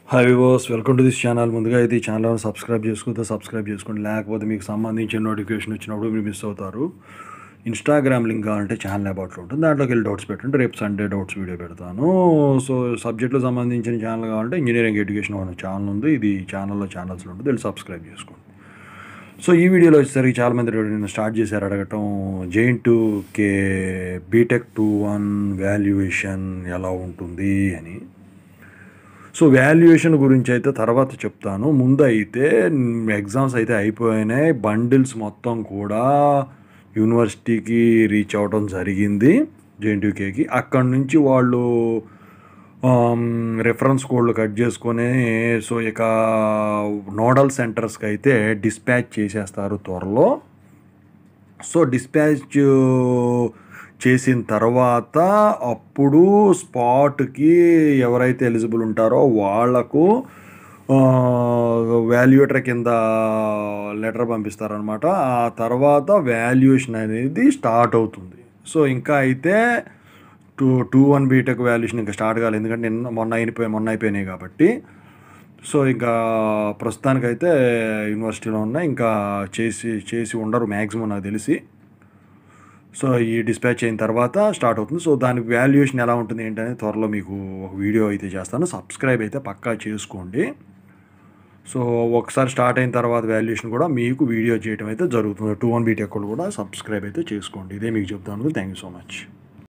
hi వివోస్ welcome to this channel ముందుగా అయితే ఈ ఛానల్ సబ్స్క్రైబ్ చేసుకుంటే సబ్స్క్రైబ్ చేసుకోండి లేకపోతే మీకు సంబంధించిన నోటిఫికేషన్ వచ్చినప్పుడు మీరు మిస్ అవుతారు ఇన్స్టాగ్రామ్ లింక్ కావాలంటే ఛానల్ అబౌట్లో ఉంటుంది దాంట్లోకి వెళ్ళి డౌట్స్ పెట్టండి రేపు సండే డౌట్స్ వీడియో పెడతాను సో సబ్జెక్టులకు సంబంధించిన ఛానల్ కావాలంటే ఇంజనీరింగ్ ఎడ్యుకేషన్ అనే ఛానల్ ఉంది ఇది ఛానల్లో ఛానల్స్లో ఉంటుంది వెళ్ళి సబ్స్క్రైబ్ చేసుకోండి సో ఈ వీడియోలో వచ్చేసరికి చాలామంది నేను స్టార్ట్ చేశారు అడగటం జైన్ two K BTech two one valuation ఎలా ఉంటుంది అని సో వాల్యుయేషన్ గురించి అయితే తర్వాత చెప్తాను ముందు అయితే ఎగ్జామ్స్ అయితే అయిపోయినాయి బండిల్స్ మొత్తం కూడా యూనివర్సిటీకి రీచ్ అవ్వడం జరిగింది జేఎన్టీకేకి అక్కడి నుంచి వాళ్ళు రెఫరెన్స్ కోడ్లు కట్ చేసుకొని సో ఇక నోడల్ సెంటర్స్కి అయితే డిస్పాచ్ చేసేస్తారు త్వరలో సో డిస్పాచ్ చేసిన తర్వాత అప్పుడు స్పాట్కి ఎవరైతే ఎలిజిబుల్ ఉంటారో వాళ్లకు వాల్యుయేటర్ కింద లెటర్ పంపిస్తారనమాట ఆ తర్వాత వాల్యుయేషన్ అనేది స్టార్ట్ అవుతుంది సో ఇంకా అయితే two two one BTech valuation ఇంకా స్టార్ట్ కాలేదు ఎందుకంటే నిన్న మొన్న అయిపోయి మొన్న అయిపోయినాయి కాబట్టి సో ఇంకా ప్రస్తుతానికైతే యూనివర్సిటీలో ఉన్నాయి ఇంకా చేసి చేసి ఉండరు మ్యాక్సిమం నాకు తెలిసి సో ఈ డిస్పాచ్ అయిన తర్వాత స్టార్ట్ అవుతుంది సో దాని వాల్యుయేషన్ ఎలా ఉంటుంది ఏంటనేది త్వరలో మీకు ఒక వీడియో అయితే చేస్తాను సబ్స్క్రైబ్ అయితే పక్కా చేసుకోండి సో ఒకసారి స్టార్ట్ అయిన తర్వాత వాల్యుయేషన్ కూడా మీకు వీడియో చేయడం అయితే జరుగుతుంది టూ వన్ బీటెక్ కూడా సబ్స్క్రైబ్ అయితే చేసుకోండి ఇదే మీకు చెప్తాను థ్యాంక్ యూ సో మచ్